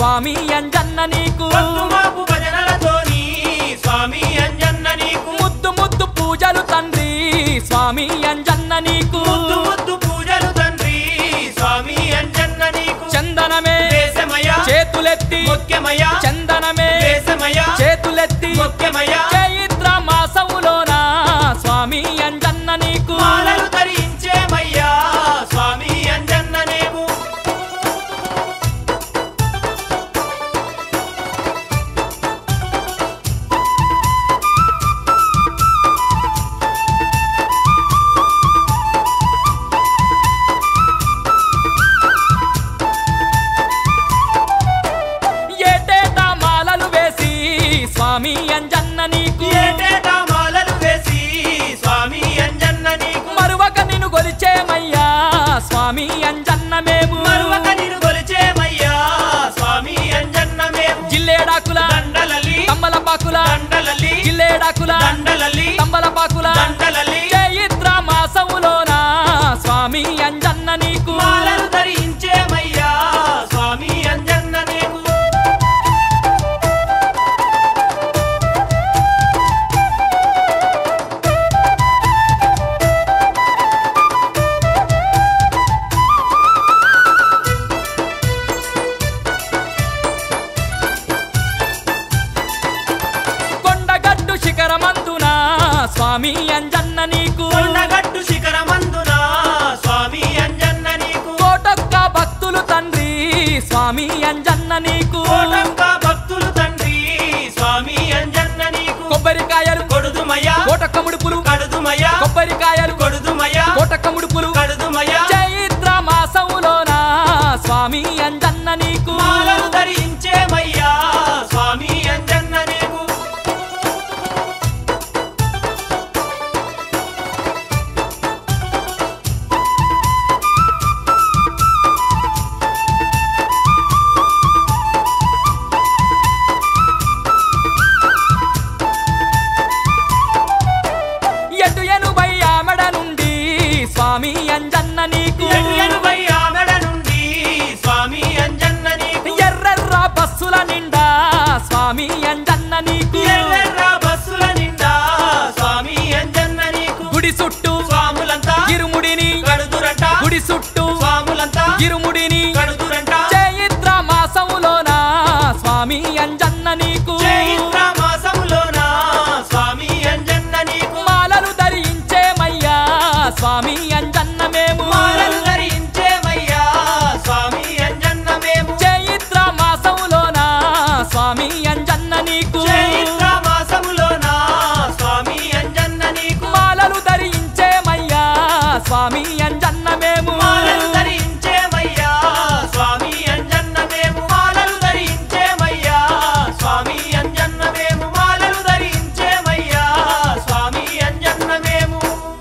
స్వామి అంజన్న నీకు మాపు భజనలతోని స్వామి అంజన్న నీకు ముద్దు ముద్దు పూజలు తండ్రి స్వామి అంజన్న నీకు ముద్దు ముద్దు పూజలు తండ్రి స్వామి అంజన్న నీకు చందనమే దేశమయ చేతులెత్తి ముఖ్యమయ చందనమే దేశమయ చేతులెత్తి ముఖ్యమయ చైత్ర మాసములోన స్వామి అంజన్న నీకు మాలలు ధరించేమయ్యా స్వామి అంజన్న నీకు ఏటేటా మాలలు వేసి స్వామి అంజన్న నీకు ఏటేటా మాలలు వేసి స్వామి అంజన్న నీకు మరువక నిన్ను గొలిచేమయ్యా స్వామి అంజన్న మేము మరువక నిన్ను కొలిచేమయ్యా స్వామి అంజన్న మేము జిల్లేడాకుల దండలలి తమ్మలపాకుల దండలలి జిల్లేడాకుల దండలలి తమ్మలపాకుల దండలలి చైత్ర మాసములోన స్వామి అంజన్న నీకు మాలలు ధరించేమయ్యా స్వామి అంజన్న నీకు కొండగట్టు శిఖరమందున స్వామి అంజన్న నీకు కొండగట్టు శిఖరమందున స్వామి అంజన్న నీకు కోటొక్క భక్తులు తండ్రి స్వామి అంజన్న నీకు కోటంక భక్తులు తండ్రి స్వామి అంజన్న నీకు కొబ్బరికాయలు కొడుదుమయ్యా కోటొక్క ముడుపులు కడుదుమయ్యా కొబ్బరికాయలు కొడుదుమయ్యా కోటొక్క ముడుపులు కడుదుమయ్యా చైత్ర మాసములోన స్వామి అంజన్న నీకు మాలలు ధరించేమయ్యా స్వామి అంజన్న నీకు ఎటు ఎనుభై ఆమెడ నుండి స్వామి అంజన్న నీకు ఎటు ఎనుభై ఆమెడ నుండి స్వామి అంజన్న నీకు ఎర్రెర్ర బస్సుల నిండా స్వామి అంజన్న నీకు ఎర్రెర్ర బస్సుల నిండా స్వామి అంజన్న నీకు గుడి చుట్టూ స్వాములంతా ఇరుముడిని కడుదురంట గుడి చుట్టూ స్వాములంతా ఇరుముడిని కడుదురంట చైత్ర మాసములోన స్వామి అంజన్న నీకు చైత్ర మాసములోన స్వామి అంజన్న నీకు మాలలు ధరించేమయ్యా స్వామి అంజన్న మేము మాలలు ధరించేమయ్యా స్వామి అంజన్న మేము చైత్ర మాసములోన స్వామి అంజన్న నీకు చైత్ర మాసములోన స్వామి అంజన్న నీకు మాలలు ధరించేమయ్యా స్వామి అంజన్న మేము మాలలు ధరించేమయ్యా స్వామి అంజన్న మేము మాలలు ధరించేమయ్యా స్వామి అంజన్న మేము మాలలు ధరించేమయ్యా స్వామి అంజన్న మేము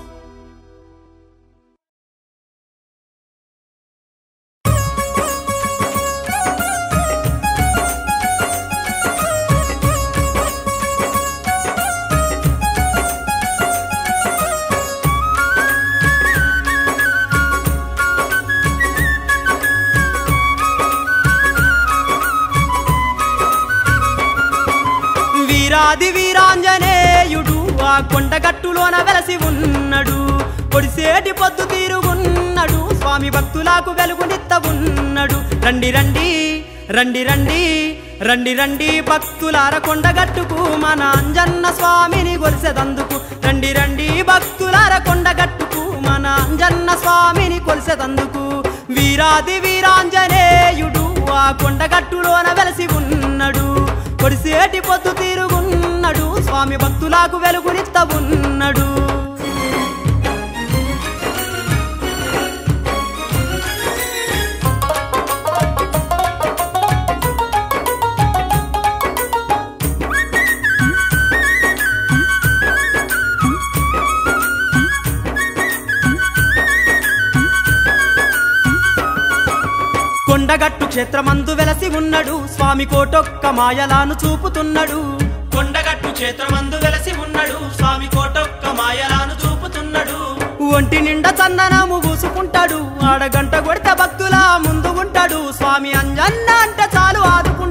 వీరాది వీరాంజనేయుడు ఆ కొండగట్టులోన వెలసి ఉన్నాడు పొడిసేటి పొద్దు తీరుగున్నాడు స్వామి భక్తులకు వెలుగునిత్త ఉన్నాడు రండి రండి రండి రండి రండి రండి భక్తులార కొండగట్టుకు మన అంజన్న స్వామిని కొలిసెదందుకు రండి రండి భక్తులార కొండగట్టుకు మన అంజన్న స్వామిని కొలిసెదందుకు వీరాది వీరాంజనేయుడు ఆ కొండగట్టులోన వెలసి ఉన్నాడు పొడిసేటి పొద్దు తీరుగున్నాడు స్వామి భక్తులకు వెలుగునిత్త ఉన్నాడు కొండగట్టు క్షేత్రమందు వెలసి ఉన్నాడు స్వామి కోటొక్క మాయలాను చూపుతున్నాడు కొండగట్టు క్షేత్రమందు వెలసి ఉన్నాడు స్వామి కోటొక్క మాయలాను చూపుతున్నాడు ఒంటి నిండా చందనము పూసుకుంటాడు ఆడగంట కొడితే భక్తుల ముందు ఉంటాడు స్వామి అంజన్న అంటే చాలు ఆదుకుంటాడు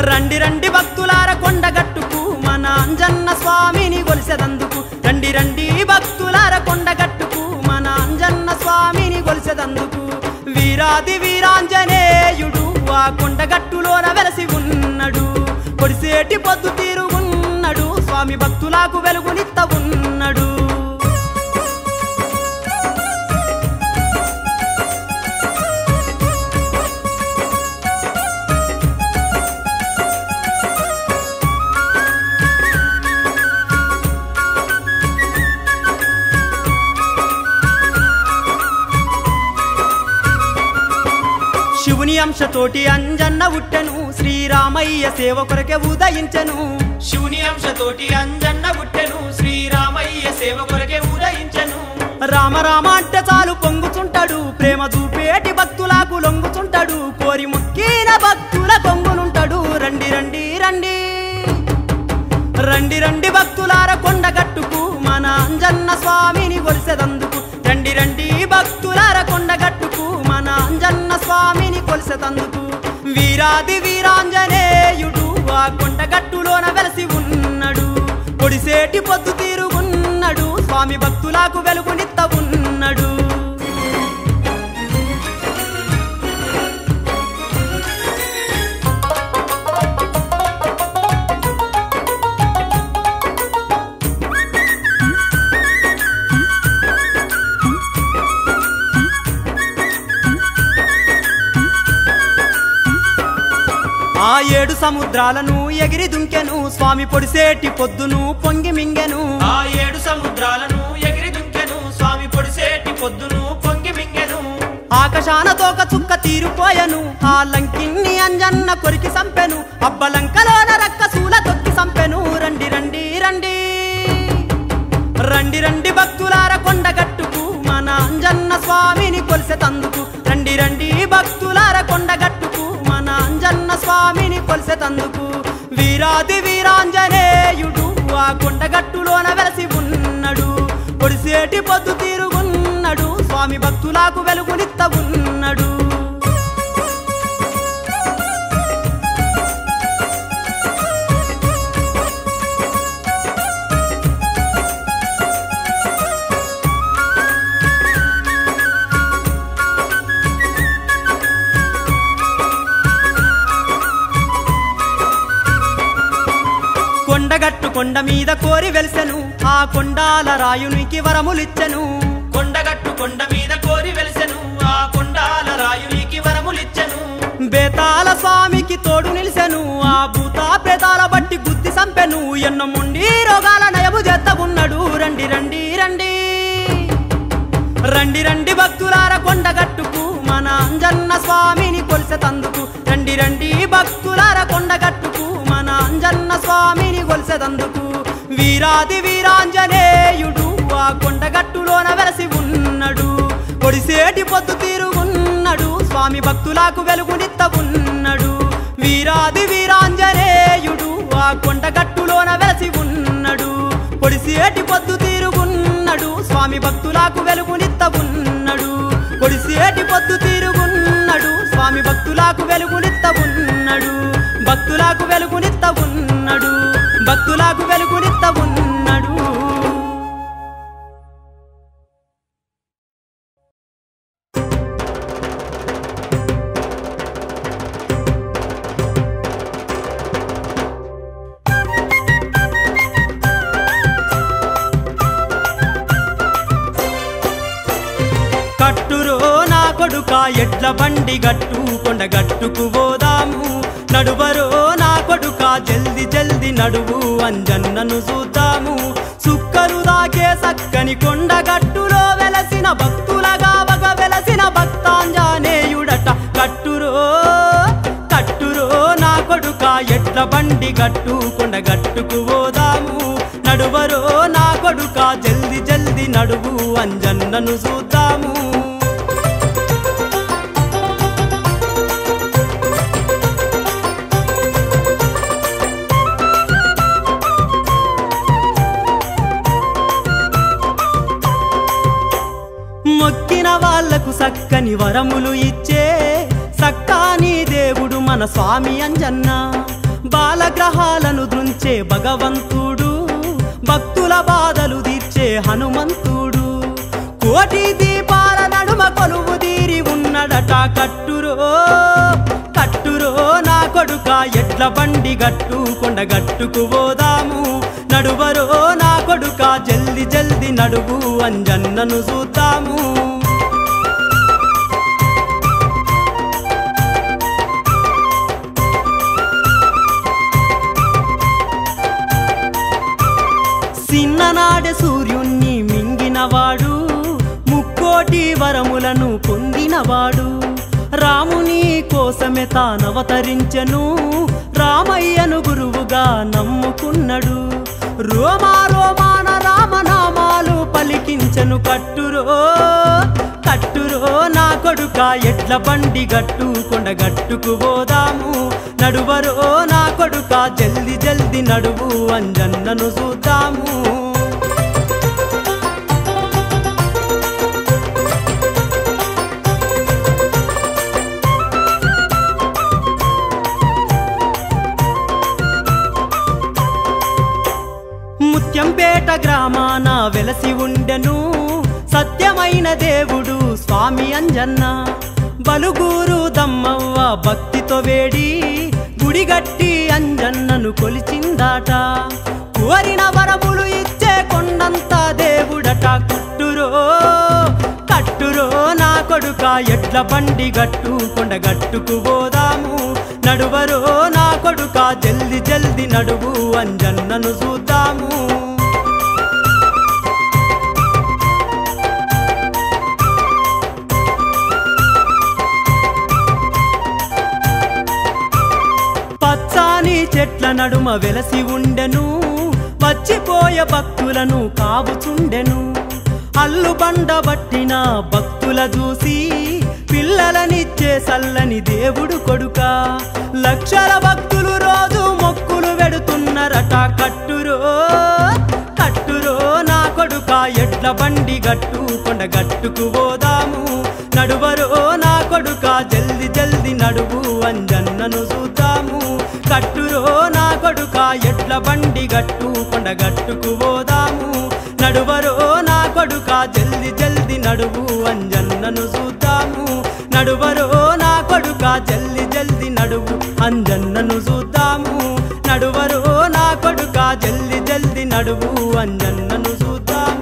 రండి రండి భక్తులార కొండగట్టుకు మన అంజన్న స్వామిని కొలిసెదందుకు రండి రండి భక్తులార కొండగట్టుకు మన అంజన్న స్వామిని కొలిసెదందుకు వీరాది వీరాంజనేయుడు ఆ కొండగట్టులోన వెలసి ఉన్నడు కొడిసేటి పొద్దు తీరుగున్నడు స్వామి భక్తులకు వెలుగునిత్త ఉన్నడు శివుని అంశతోటి అంజన్న ఉట్టెను శ్రీరామయ్య సేవ కొరకే ఉదయించెను శివుని అంశతోటి అంజన్న పుట్టెను శ్రీరామయ్య సేవ కొరకే ఉదయించెను రామ రామ అంటే చాలు పొంగుతుంటాడు ప్రేమ చూపేటి భక్తులకు లొంగుతుంటాడు కోరి ముక్కిన భక్తుల కొంగునుంటాడు రండి రండి రండి రండి రండి భక్తులార కొండగట్టుకు మన అంజన్న స్వామిని కొలిసెదందుకు రండి రండి భక్తులార కొండగట్టుకు మన అంజన్న స్వామిని కొలిసెదందుకు వీరాది వీరాంజనేయుడు ఆ కొండగట్టులోన వెలసి ఉన్నడు పొడిసేటి పొద్దు తీరుగున్నడు స్వామి భక్తులకు వెలుగునిత్త ఉన్నడు ఆ ఏడు సముద్రాలను ఎగిరి దుంకెను స్వామి పొడిసేటి పొద్దును పొంగి మింగెను ఆ ఏడు సముద్రాలను ఎగిరి దుంకెను స్వామి పొడిసేటి పొద్దును పొంగి మింగెను ఆకాశాన తోక చుక్క తీరుపోయెను ఆ లంకిన్ని అంజన్న కొరికి సంపెను అబ్బలంకలోన రక్కసూల తొక్కి సంపెను రండి రండి రండి రండి రండి భక్తులార కొండగట్టుకు మన అంజన్న స్వామిని కొలిసె తందుకు రండి రండి భక్తులార కొండగట్టుకు మన అంజన్న స్వామిని కొలిసె తందుకు వీరాది వీరాంజనేయుడు ఆ కొండగట్టులోన వెలసి ఉన్నడు పొడిసేటి పొద్దు తీరుగున్నడు స్వామి భక్తులకు వెలుగునిత్త ఉన్నడు కొండగట్టు కొండ మీద కోరి వెలిసెను ఆ కొండాల రాయునికి వరములిచ్చెను కొండగట్టు కొండ మీద కోరి వెలిసెను ఆ కొండాల రాయునికి వరములిచ్చెను బేతాల స్వామికి తోడు నిలిసెను ఆ భూత ప్రేతాల బట్టి గుద్ది సంపెను ఎన్న ముండి రోగాల నయము చేత్తగున్నాడు రండి రండి రండి రండి రండి భక్తులార కొండగట్టుకు మన అంజన్న స్వామిని కొలిసె తందుకు రండి రండి భక్తులార కొండగట్టుకు మన అంజన్న స్వామిని కొలిసెదందుకు వీరాది వీరాంజనేయుడు ఆ కొండగట్టులోన వెలసి ఉన్నడు పొడిసేటి పొద్దు తీరుగున్నడు స్వామి భక్తులకు వెలుగునిత్త ఉన్నడు వీరాది వీరాంజనేయుడు ఆ కొండగట్టులోన వెలసి ఉన్నడు పొడిసేటి పొద్దు తీరుగున్నడు స్వామి భక్తులకు వెలుగునిత్త ఉన్నడు పొడిసేటి పొద్దు తీరుగున్నడు స్వామి భక్తులకు వెలుగునిత్త ఉన్నడు భక్తులకు వెలుగునిత్త ఉన్నడు భక్తులకు వెలుగునిత్త ఉన్నడు కట్టురో నా కొడుక ఎడ్ల బండి గట్టు కొండ గట్టుకు పోదాము నడువరో నా కొడుక జల్ది జల్ది నడువు అంజన్నను చూద్దాము సుక్కలు దాకే సక్కని కొండ గట్టులో వెలసిన భక్తులగా వగ వెలసిన భక్తాంజనేయుడట కట్టురో కట్టురో నా కొడుక ఎడ్ల బండి గట్టు కొండ గట్టుకు పోదాము నడువరో నా కొడుక జల్ది జల్ది నడువు అంజన్నను చూద్దాము మొక్కిన వాళ్లకు సక్కని వరములు ఇచ్చే సక్కాని దేవుడు మన స్వామి అంజన్న బాలగ్రహాలను దృంచే భగవంతుడు భక్తుల బాధలు తీర్చే హనుమంతుడు కోటి దీపాల నడుమ కొలువు తీరి ఉన్నడట కట్టురో కట్టురో నా కొడుక ఎడ్ల బండి గట్టు కొండ గట్టుకు పోదాము నడువరో నా కొడుక జల్ది జల్ది నడువు అంజన్నను చూద్దాము చిన్ననాడే సూర్యుణ్ణి మింగినవాడు ముక్కోటి వరములను పొందినవాడు రాముని కోసమే తానవతరించెను రామయ్యను గురువుగా నమ్ముకున్నడు రోమా రోమాన రామనామాలు పలికించెను కట్టురో కట్టురో నా కొడుక ఎడ్ల బండి గట్టు కొండ గట్టుకు పోదాము నడువరో నా కొడుక జల్ది జల్ది నడువు అంజన్నను చూద్దాము ముత్యంపేట గ్రామాన వెలసి ఉండెను సత్యమైన దేవుడు స్వామి అంజన్న బలుగూరు దమ్మవ్వ భక్తితో వేడి గుడిగట్టి అంజన్నను కొలిచిందాట కోరిన వరములు ఇచ్చే కొండంత దేవుడట కట్టురో కట్టురో నా కొడుక ఎడ్ల బండి గట్టు కొండ గట్టుకు పోదాము నడువరో నా కొడుక జల్ది జల్ది నడువు అంజన్నను చూద్దాము పచ్చాని చెట్ల నడుమ వెలసి ఉండెను వచ్చిపోయే భక్తులను కావుచుండెను అల్లు బండ బట్టిన భక్తుల చూసి పిల్లలనిచ్చే సల్లని దేవుడు కొడుక లక్షల భక్తులు రోజు మొక్కులు వెడుతున్నరట కట్టురో కట్టురో నా కొడుక ఎడ్ల బండి గట్టు కొండ గట్టుకు పోదాము నడువరో నా కొడుక జల్ది జల్ది నడువు అంజన్నను చూద్దాము కట్టురో నా కొడుక ఎడ్ల బండి గట్టు కొండ గట్టుకు పోదాము నడువరో నా కొడుక జల్ది జల్ది నడువు అంజన్నను చూద్దాము నడువరో నా కొడుక జల్ది జల్ది నడువు అంజన్నను చూద్దాము నడువరో నా కొడుక జల్ది జల్ది నడువు అంజన్నను చూద్దాము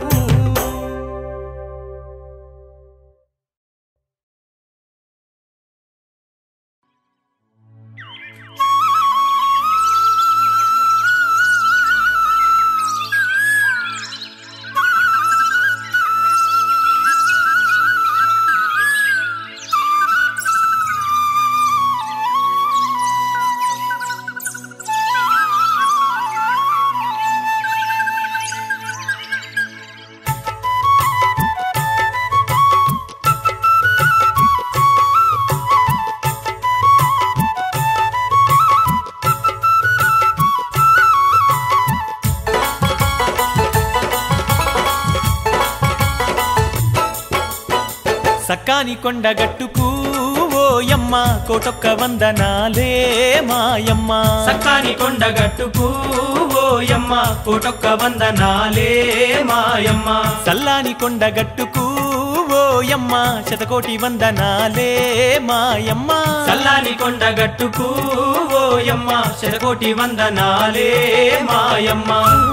సక్కాని కొండ గట్టుకు ఓయమ్మ కోటొక్క వందనాలే మాయమ్మ సక్కాని కొండ గట్టుకు ఓయమ్మ కోటొక్క వందనాలే మాయమ్మ సల్లాని కొండ గట్టుకు ఓయమ్మ శతకోటి వందనాలే మాయమ్మ సల్లాని కొండ గట్టుకు ఓయమ్మ శతకోటి వందనాలే మాయమ్మ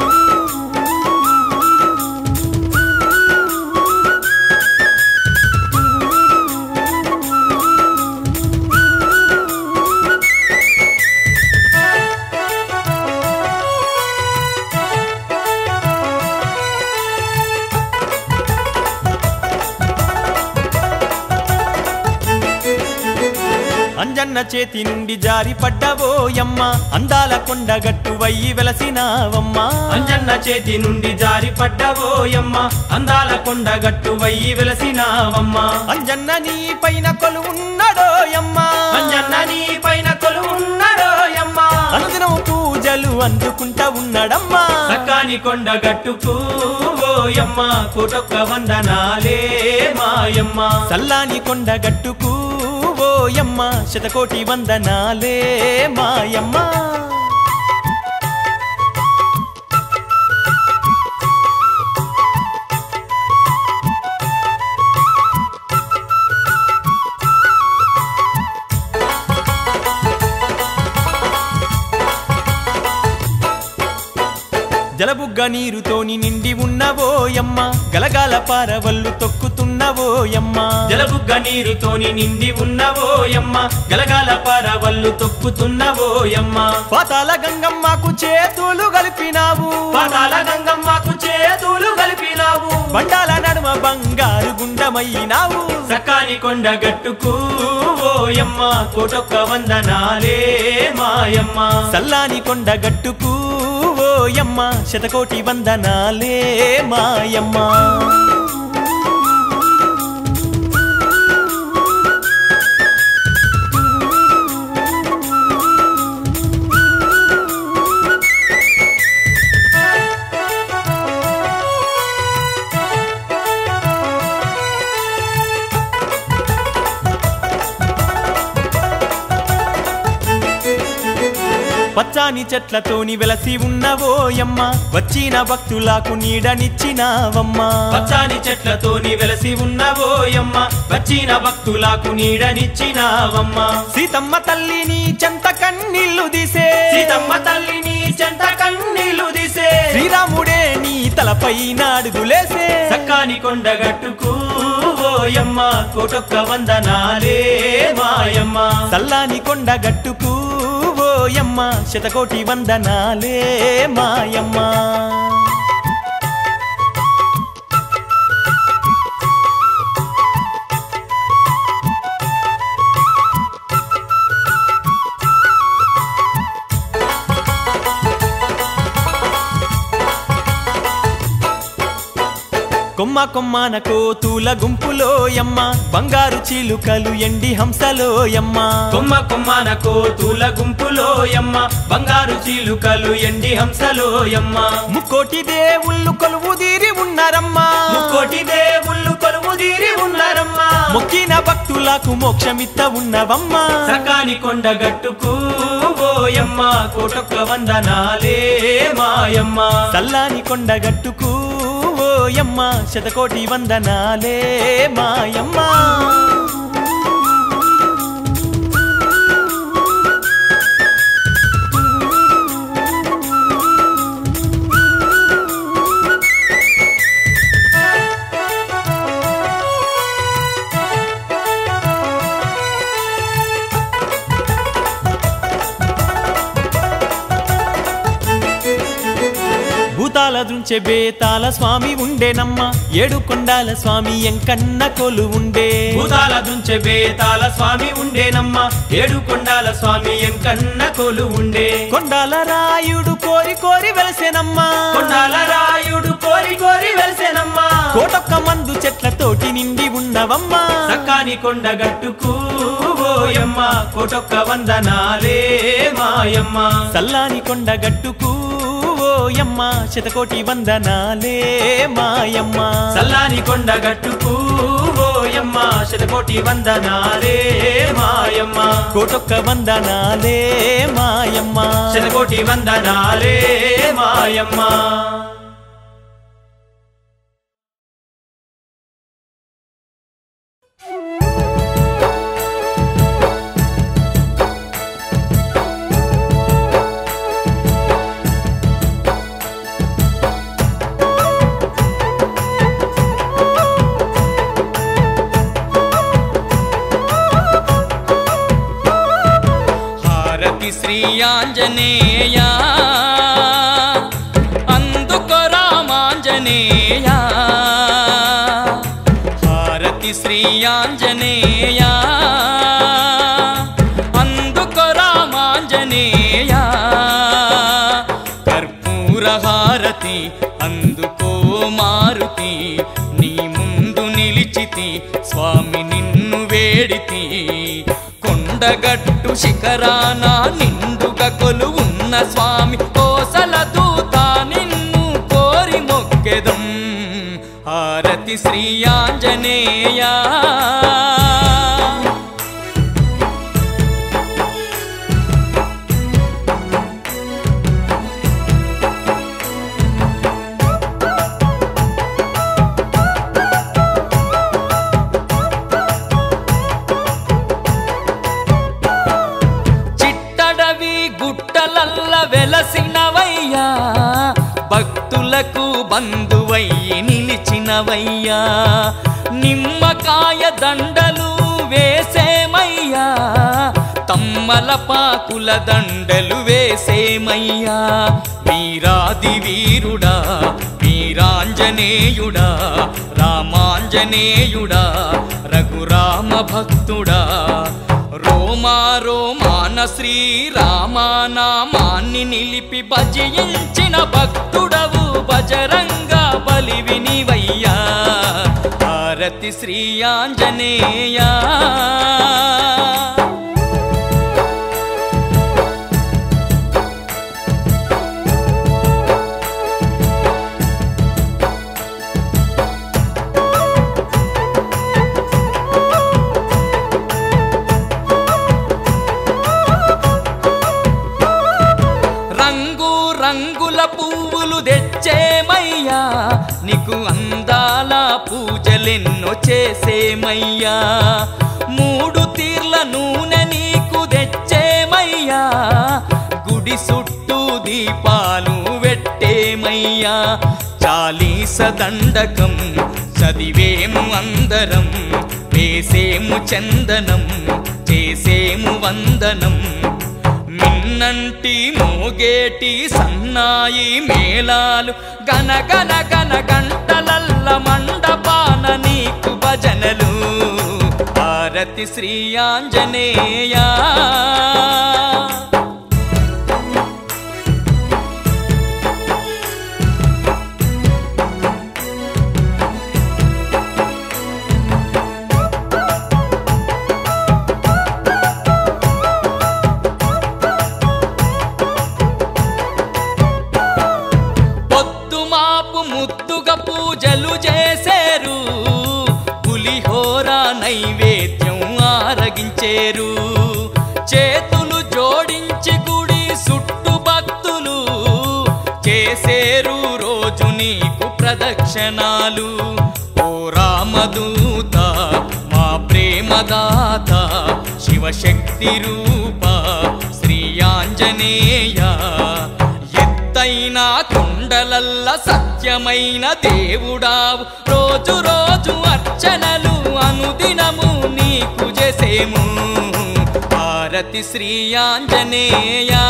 అంజన్న చేతి నుండి జారి పడ్డవోయమ్మ అందాల కొండ గట్టు వయ్యి వెలసినావమ్మ అంజన్న చేతి నుండి జారి పడ్డవోయమ్మ అందాల కొండ గట్టు వయ్యి వెలసినావమ్మ అంజన్న నీ పైన కొలువున్నాడోయమ్మ అంజన్న నీ పైన కొలువున్నాడోయమ్మ అనుదినం పూజలు అందుకుంటా ఉన్నాడమ్మా సక్కాని కొండ గట్టుకు ఓయమ్మ కోటొక్క వందనాలే మాయమ్మ సల్లాని కొండ గట్టుకు ఓయమ్మ శతకోటి వందనాలే మాయమ్మ జలబుగ్గ నీరుతోని నిండి ఉన్నవోయమ్మ గలగాల పారవల్లు తొక్కుతున్నవోయమ్మ జలబుగ్గ నీరుతోని నిండి ఉన్నవోయమ్మ గలగాల పారవల్లు తొక్కుతున్నవోయమ్మ పాతాల గంగమ్మకు చేతులు కలిపినావు పాతాల గంగమ్మకు చేతులు కలిపినావు బండాల నడుమ బంగారు గుండమయ్యినావు సకాని కొండ గట్టుకు ఓయమ్మ కోటొక్క వందనాలే మాయమ్మ సల్లాని కొండ గట్టుకు ఓయమ్మ శతకోటి వందనాలే మాయమ్మ పచ్చాని చెట్లతోని వెలసి ఉన్నవోయమ్మ వచ్చిన భక్తులకు నీడనిచ్చినావమ్మా పచ్చాని చెట్లతోని వెలసి ఉన్నవోయమ్మ వచ్చిన భక్తులకు నీడనిచ్చినావమ్మ సీతమ్మ తల్లిని చెంత కన్నీళ్లు దిసే సీతమ్మ తల్లిని చెంత కన్నీళ్లు దిసే శ్రీరాముడే నీ తలపై నాడుగులేసే సక్కాని కొండ గట్టుకు ఓయమ్మ కోటొక్క వందనాలే మాయమ్మ సల్లాని కొండ గట్టుకు ఓయమ్మ శతకోటి వందనాలే మాయమ్మ కొమ్మ కొమ్మన కోతుల గుంపులోయమ్మ బంగారు చీలుకలు ఎండి హంసలోయమ్మ కొమ్మ కొమ్మన కోతుల గుంపులోయమ్మ బంగారు చీలుకలు ఎండి హంసలోయమ్మ ముక్కోటి దేవుళ్ళు కొలువు తీరి ఉన్నారమ్మా ముక్కోటి దేవుళ్ళు కొలువు తీరి ఉన్నారమ్మా మొక్కిన భక్తులకు మోక్షమిత్త ఉన్నవమ్మా సకాని కొండ గట్టుకు ఓయమ్మ కోటొక్క వందనాలే మాయమ్మ సల్లాని కొండ గట్టుకు ఓయమ్మ శతకోటి వందనాలే మాయమ్మ భూతాల దృంచె బేతాల స్వామి ఉండేనమ్మ ఏడు కొండాల స్వామి ఎంకన్న కొలు ఉండే భూతాల దుంచె బేతాల స్వామి ఉండేనమ్మ ఏడు కొండాల స్వామి ఎంకన్న కొలు ఉండే కొండాల రాయుడు కోరి కోరి వెలసెనమ్మా కొండాల రాయుడు కోరి కోరి వెలిసేనమ్మా కోటొక్క మందు చెట్లతోటి నిండి ఉన్నవమ్మా సక్కాని కొండ గట్టుకు ఓయమ్మ కోటొక్క వందనాలే మాయమ్మ సల్లాని కొండ గట్టుకు ఓయమ్మ శతకోటి వందనాలే మాయమ్మ సల్లాని కొండ గట్టుకు ఓయమ్మ శతకోటి వందనాలే మాయమ్మ కోటొక్క వందనాలే మాయమ్మ శతకోటి వందనాలే మాయమ్మ హారతి శ్రీ ఆంజనేయ అందుకో రామాంజనేయ హారతి శ్రీ ఆంజనేయ అందుకో రామాంజనేయ కర్పూర హారతి అందుకో మారుతి నీ ముందు నిలిచితి స్వామి నిన్ను వేడితి కొండగట్టు శిఖరాన నిండుగా కొలువున్న స్వామి కోసల దూత నిన్ను కోరి మొక్కెదం హారతి శ్రీ ఆంజనేయ చిట్టడవి గుట్టలల్ల వెలసినవయ్యా భక్తుల బంధువయ్యి నిలిచినవయ్యా నిమ్మకాయ దండలు వేసేమయ్యా తమ్మల పాకుల దండలు వేసేమయ్యా వీరాది వీరుడా వీరాంజనేయుడా రామాంజనేయుడా రఘురామ భక్తుడా రోమా రోమాన శ్రీరామానామాన్ని నిలిపి భజయించిన భక్తుడవు బజరంగ బలి వినివయ్యా భారతి శ్రీ ఆంజనేయా రంగు రంగుల పువ్వులు తెచ్చేమయ్యా నీకు అందాల పూజలెన్నో చేసేమయ్యా మూడు తీర్ల నూనె నీకు తెచ్చేమయ్యా గుడి చుట్టూ దీపాలు పెట్టేమయ్యా చాలీస దండకం చదివేము అందరం వేసేము చందనం చేసేము వందనం మిన్నంటి మోగేటి సన్నాయి మేళాలు గన గన గన గంటలల్ల మండపాన నీకు భజనలు భారతి శ్రీ ఆంజనేయా పొద్దుమాపు ముద్దుగా పూజలు చేసేరు పులిహోర నైవేద్యం ఆరగించేరు చేతులు జోడించి గుడి చుట్టు భక్తులు చేసేరు రోజు నీకు ప్రదక్షిణాలు ఓ రామదూత మా ప్రేమదాత శివశక్తి రూప శ్రీ ఆంజనేయ ఎత్తైన కొండలల్ల సత్యమైన దేవుడావు రోజు రోజు అర్చనలు అనుదినము నీకు చేసేము భారతి శ్రీ ఆంజనేయా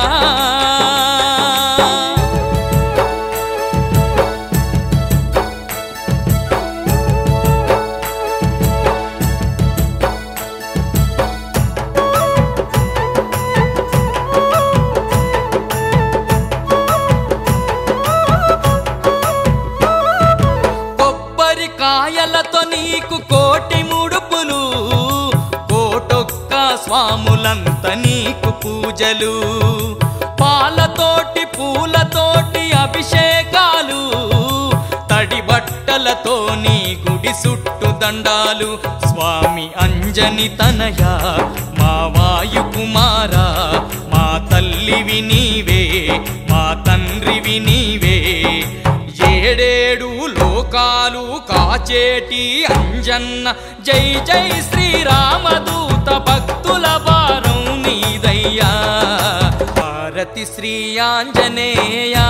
కొబ్బరికాయలతో నీకు కోటి ముడుపులు కోటొక్క స్వాములంత నీకు పూజలు పాలతోటి పూలతోటి అభిషేకాలు తడి బట్టలతో నీ గుడి చుట్టు దండాలు స్వామి అంజని తనయ మా వాయు కుమారా మా తల్లివి నీవే మా తండ్రివి నీవే ఏడేడు లోకాలు కాచేటి అంజన్న జై జై శ్రీరామదూత భక్తుల భారం నీదయ్యా భారతి శ్రీ ఆంజనేయా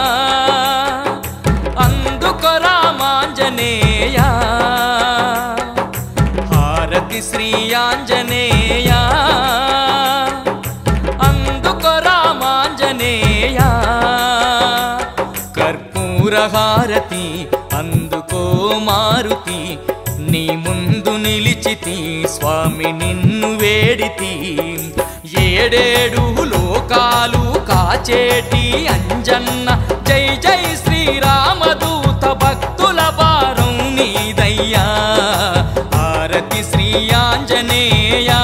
అందుకు రామాంజనేయా భారతి శ్రీ ఆంజనేయా అందుకు రామాంజనేయా కర్పూరహారతి అందుకో మారుతి నీ ముందు నిలిచితి స్వామి నిన్ను వేడితి ఏడేడు లోకాలు కాచేటి అంజన్న జై జై శ్రీరామదూత భక్తుల భారం నీదయ్యా భారతి శ్రీ ఆంజనేయా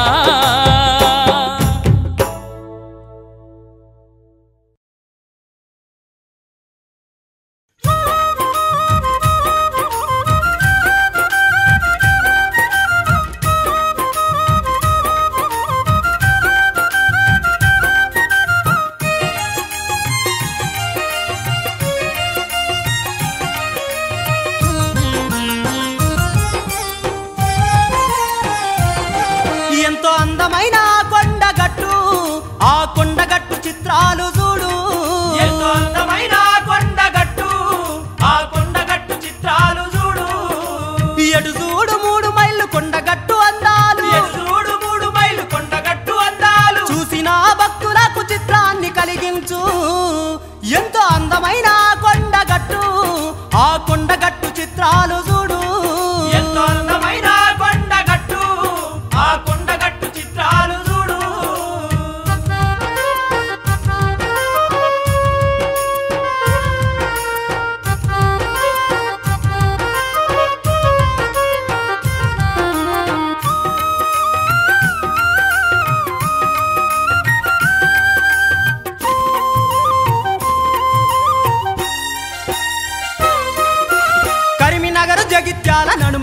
ఎంతో అందమైన ఆ కొండగట్టు ఆ కొండగట్టు చిత్రాలు చూడు ఎంతో అందమైన కొండగట్టు ఆ కొండ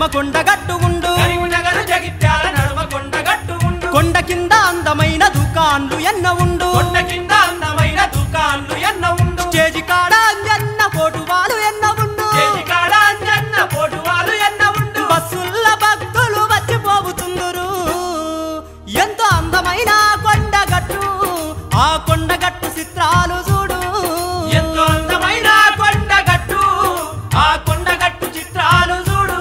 కొండ గట్టు ఉండు కరీంనగర్ జగిత్యాల నడుమ కొండ గట్టు ఉండు కొండ కింద అందమైన దుకాన్లు ఎన్న ఉండు కొండ కింద అందమైన దుకాన్లు ఎన్న ఉండు స్టేజి కాడ అంజన్న పోటువాలు ఎన్న ఉండు చేతి కాడ అంజన్న పోటు వాళ్ళు ఎన్న ఉండు బస్సుల్ల భక్తులు వచ్చిపోవుతుందురు ఎంతో అందమైన కొండగట్టు ఆ కొండగట్టు చిత్రాలు చూడు ఎంతో అందమైన కొండ గట్టు ఆ కొండ గట్టు చిత్రాలు చూడు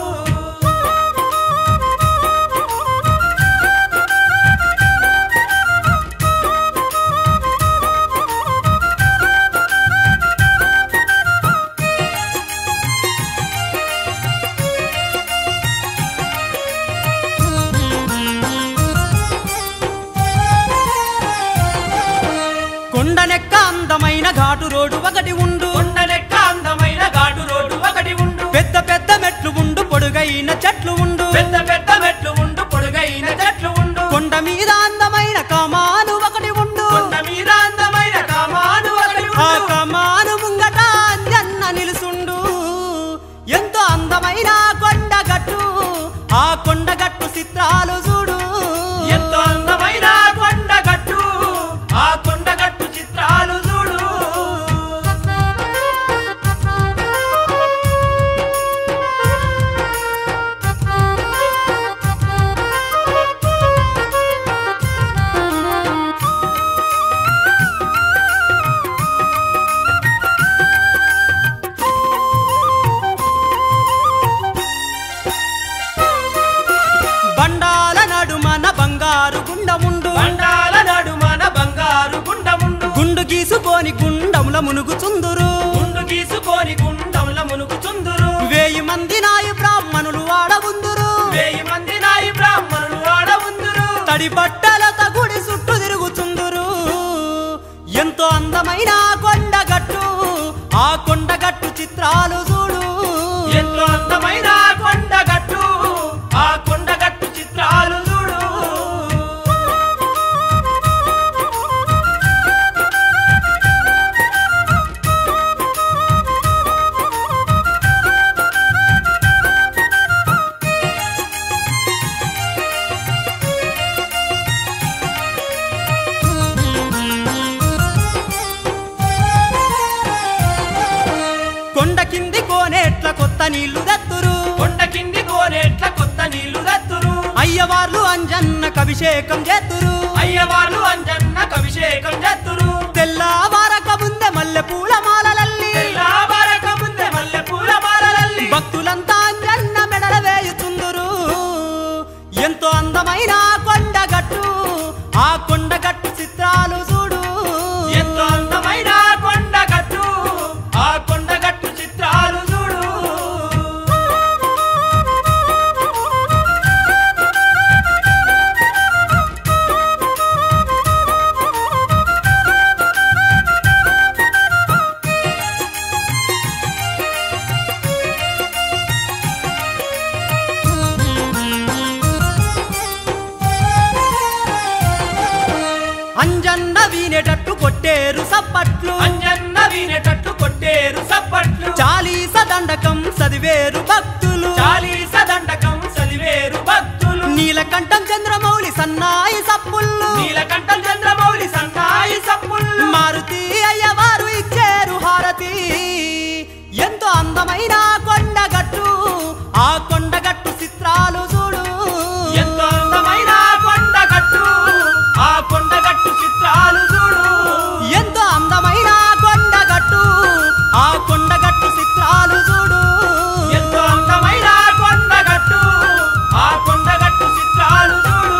కొండనెక్క అందమైన ఘాటు రోడ్డు ఒకటి ఉండు కొండ లెక్క అందమైన ఘాటు రోడ్డు ఒకటి ఉండు పెద్ద పెద్ద మెట్లు ఉండు పొడుగైన చెట్లు ఉండు పెద్ద పెద్ద మెట్లు ఉండు పొడుగైన చెట్లు ఉండు కొండ మీద అందమైన కమాను ఒకటి ఉండు కొండ మీద అందమైన కామాను ఒకటి ఆ ఉండు కమాను ముంగట అంజన్న నిలుసుండు ఎంతో అందమైన కొండగట్టు ఆ కొండగట్టు చిత్రాలు చూడు ఎంతో అందమైన కొండ గట్టు ఆ కొండ గట్టు చిత్రాలు చూడు బండాల నడుమన బంగారు గుండముండు బండాల నడుమన బంగారు గుండముండు గుండు గీసుకొని గుండముల మునుగుచుందురు గుండు గీసుకొని గుండముల మునుగు చుందురు వేయి మంది నాయి బ్రాహ్మణులు వాడవుందురు వేయి మంది నాయి బ్రాహ్మణులు ఆడ ఉందురు తడి బట్టలతో గుడి చుట్టూ తిరుగుచుందురు ఎంతో అందమైన కొండగట్టు ఆ కొండగట్టు చిత్రాలు చూడు ఎంతో అందమైన కొండ గట్టు ఆ కొండ గట్టు చిత్రాలు చూడు కొండ కింది కోనేట్ల కొత్త నీళ్లు దత్తురు కొండ కింది కోనేట్ల కొత్త నీళ్లు దత్తురు అయ్యవార్లు అంజన్న కవిషేకం చేతురు అయ్యవాళ్ళు అంజన్నకు అభిషేకం చేత్తురు తెల్లవారక ముందే మల్లె పూల మాలలల్లి తెల్లవారక ముందే మల్లె పూల మాలలల్లి భక్తులంతా అంజన్న మెడల వేయుతుందురు ఎంతో అందమైన కొండగట్టు ఆ కొండగట్టు చిత్రాలు చూడు ఎంతో అందమైన కొండ గట్టు ఆ కొండ గట్టు చిత్రాలు చూడు అంజన్న వీనేటట్టు కొట్టేరు సప్పట్లు అంజన్న వినేటట్టు కొట్టేరు సప్పట్లు చాలీస దండకం చదివేరు భక్తులు చాలీస దండకం చదివేరు భక్తులు నీలకంఠం చంద్రమౌళి సన్నాయి సప్పుళ్ళు నీలకంఠం చంద్రమౌళి సన్నాయి సప్పుళ్ళు మారుతి అయ్యవారు ఇచ్చారు హారతి ఎంతో అందమైన కొండగట్టు ఆ కొండగట్టు చిత్రాలు చూడు ఎంతో అందమైన కొండ గట్టు ఆ కొండ గట్టు చిత్రాలు చూడు ఎంతో అందమైన కొండగట్టు ఆ కొండగట్టు చిత్రాలు చూడు ఎంతో అందమైన కొండ గట్టు ఆ కొండ గట్టు చిత్రాలు చూడు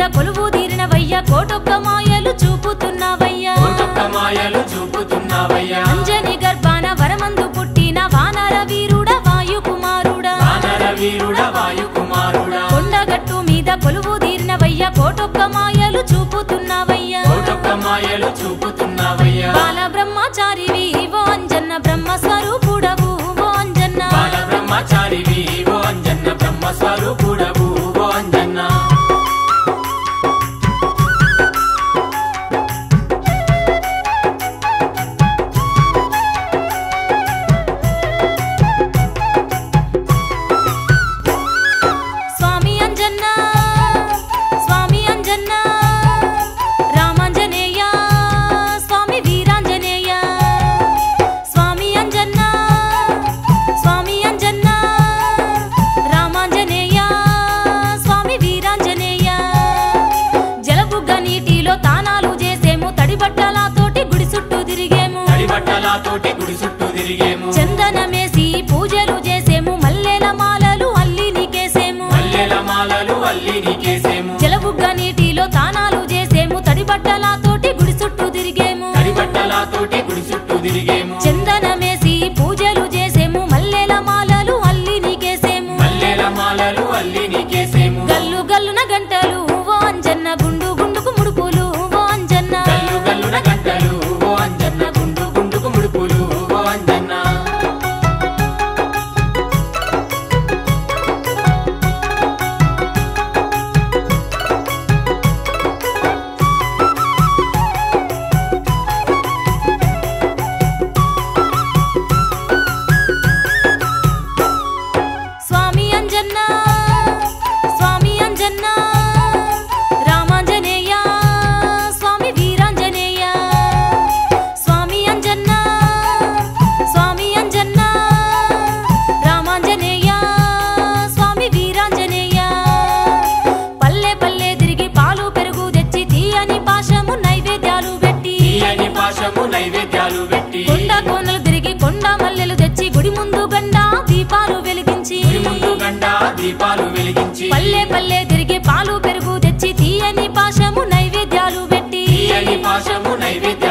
కొలువు తీరినవయ్యా కోటొక్క మాయలు చూపుతున్నావయ్యా కోటొక్క మాయలు చూపుతున్నావయ్యా అంజని గర్భాన వరమందు పుట్టిన వానర వీరుడ వాయుకుమారుడా వానర వీరుడ వాయుకుమారుడా కొండగట్టు మీద కొలువు తీరినవయ్యా కోటొక్క మాయలు చూపుతున్నావయ్యా కోటొక్క మాయలు చూపుతున్నావయ్యా బాల బ్రహ్మచారివి ఓ అంజన్న బ్రహ్మ స్వరూపుడవు ఓ అంజన్న బాల బ్రహ్మచారివి ఓ అంజన్న బ్రహ్మ స్వరూపుడవు ఓ అంజన్న స్వామి అంజన్న స్వామి అంజన్న రామాంజనేయ స్వామి వీరాంజనేయ స్వామి అంజన్న స్వామి అంజన్న రామాంజనేయ స్వామి వీరాంజనేయ జలబుగ్గ నీటిలో తానాలు చేసేము తడి బట్టలతోటి గుడి చుట్టూ తిరిగేము తడి బట్టలతోటి గుడి చుట్టూ తిరిగేము చందనమేసి పూజలు చేసేము మల్లెల మాలలు అల్లి నీకేసేము మల్లెల మాలలు అల్లి నీకేసేము జలబుగ్గ నీటిలో తానాలు చేసేము తడి బట్టలతోటి గుడి చుట్టూ తిరిగేము తడి బట్టలతోటి గుడి చుట్టూ తిరిగేము చందనమేసి పూజలు చేసేము మల్లెల మాలలు అల్లి నీకేసేము మల్లెల మాలలు అల్లి నీకేసేము గల్లు గల్లున గంటలు ఓ అంజన్న గుండు గుండుకు ముడుపులు ఓ అంజన్న గల్లు గల్లున గంటలు ఓ అంజన్న గుండు గుండుకు ముడుపులు ఓ అంజన్న స్వామి అంజన్న స్వామి అంజన్న రామాంజనేయ స్వామి వీరాంజనేయ స్వామి అంజన్న స్వామి అంజన్న రామాంజనేయ స్వామి వీరాంజనేయ పల్లె పల్లె తిరిగి పాలు పెరుగు తెచ్చి తీయని పాశము నైవేద్యాలు పెట్టి తీయని పాశము నైవేద్యాలు పెట్టి కొండ కోనలు తిరిగి కొండ మల్లెలు తెచ్చి గుడి ముందు గండ దీపాలు వెలిగించి గుడి ముందు గంట దీపాలు వెలిగించి పల్లె పల్లె తిరిగి పాలు పెరుగు తెచ్చి తీయని పాశము నైవేద్యాలు పెట్టి తీయని పాశము నైవేద్యాలు